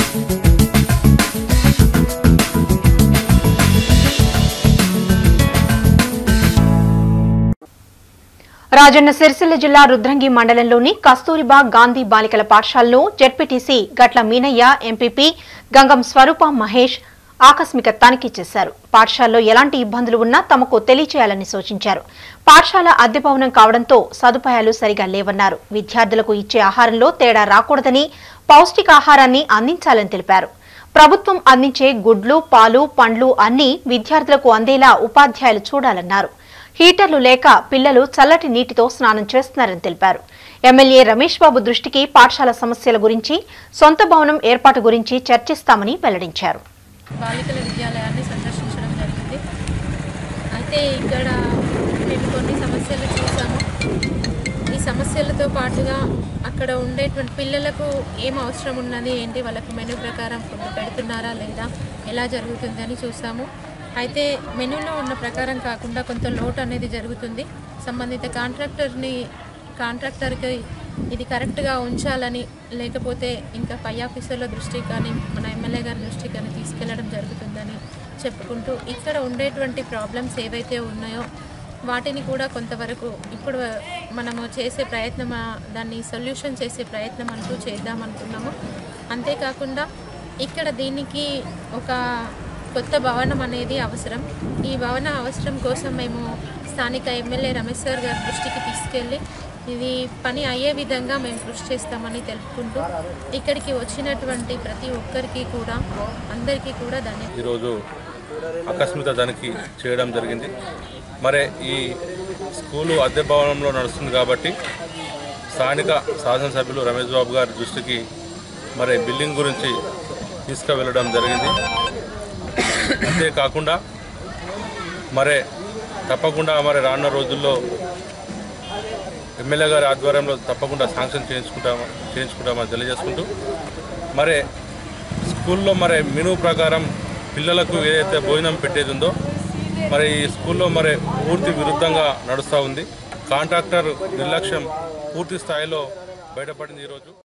రాజన్న సిరిసిల్ల జిల్లా రుద్రంగి మండలంలోని కస్తూరిబా గాంధీ బాలికల పాఠశాలను జెడ్పీటీసీ గట్ల మీనయ్య ఎంపీపీ గంగం స్వరూప మహేష్ ఆకస్మిక తనిఖీ చేశారు పాఠశాలలో ఎలాంటి ఇబ్బందులు ఉన్నా తమకు తెలియచేయాలని సూచించారు పాఠశాల అద్దె భవనం కావడంతో సదుపాయాలు సరిగా లేవన్నారు విద్యార్థులకు ఇచ్చే ఆహారంలో తేడా రాకూడదని పౌష్టికాహారాన్ని అందించాలని తెలిపారు ప్రభుత్వం అందించే గుడ్లు పాలు పండ్లు అన్ని విద్యార్థులకు అందేలా ఉపాధ్యాయులు చూడాలన్నారు హీటర్లు లేక పిల్లలు చల్లటి నీటితో స్నానం చేస్తున్నారని తెలిపారు ఎమ్మెల్యే రమేష్ బాబు దృష్టికి పాఠశాల సమస్యల గురించి సొంత భవనం ఏర్పాటు గురించి చర్చిస్తామని వెల్లడించారు బాలికల విద్యాలయాన్ని సందర్శించడం జరిగింది అయితే ఇక్కడ మేము కొన్ని సమస్యలు చూసాము ఈ సమస్యలతో పాటుగా అక్కడ ఉండేటువంటి పిల్లలకు ఏం అవసరం ఉన్నది ఏంటి వాళ్ళకి మెనూ ప్రకారం ఫుడ్ పెడుతున్నారా లేదా ఎలా జరుగుతుంది అని చూసాము అయితే మెనూలో ఉన్న ప్రకారం కాకుండా కొంత లోటు అనేది జరుగుతుంది సంబంధిత కాంట్రాక్టర్ని కాంట్రాక్టర్కి ఇది కరెక్ట్గా ఉంచాలని లేకపోతే ఇంకా పై ఆఫీసర్ల దృష్టికి కానీ మన ఎమ్మెల్యే గారి దృష్టికి కానీ తీసుకెళ్లడం జరుగుతుందని చెప్పుకుంటూ ఇక్కడ ఉండేటువంటి ప్రాబ్లమ్స్ ఏవైతే ఉన్నాయో వాటిని కూడా కొంతవరకు ఇప్పుడు మనము చేసే ప్రయత్నం ఆ, దాన్ని సొల్యూషన్ చేసే ప్రయత్నం అంటూ చేద్దాం అనుకున్నాము అంతేకాకుండా ఇక్కడ దీనికి ఒక కొత్త భవనం అనేది అవసరం ఈ భవన అవసరం కోసం మేము స్థానిక ఎమ్మెల్యే రమేష్ సార్ గారి దృష్టికి తీసుకెళ్ళి ఇది పని అయ్యే విధంగా మేము కృషి చేస్తామని తెలుపుకుంటూ ఇక్కడికి వచ్చినటువంటి ప్రతి ఒక్కరికి కూడా అందరికీ కూడా ధన్యవాదాలు ఈరోజు ఆకస్మిక తనిఖీ చేయడం జరిగింది మరి ఈ స్కూలు అద్దె భవనంలో నడుస్తుంది కాబట్టి స్థానిక శాసనసభ్యులు రమేష్ బాబు గారి దృష్టికి మరి బిల్డింగ్ గురించి తీసుకువెళ్ళడం జరిగింది అంతేకాకుండా మరి తప్పకుండా మరి రానున్న రోజుల్లో ఎమ్మెల్యే గారి ఆధ్వర్యంలో తప్పకుండా శాంక్షన్ చేయించుకుంటాము చేయించుకుంటామని తెలియజేసుకుంటూ మరి స్కూల్లో మరి మెనూ ప్రకారం పిల్లలకు ఏదైతే భోజనం పెట్టేది ఉందో మరి ఈ స్కూల్లో మరి పూర్తి విరుద్ధంగా నడుస్తూ ఉంది కాంట్రాక్టర్ నిర్లక్ష్యం పూర్తి స్థాయిలో బయటపడింది ఈరోజు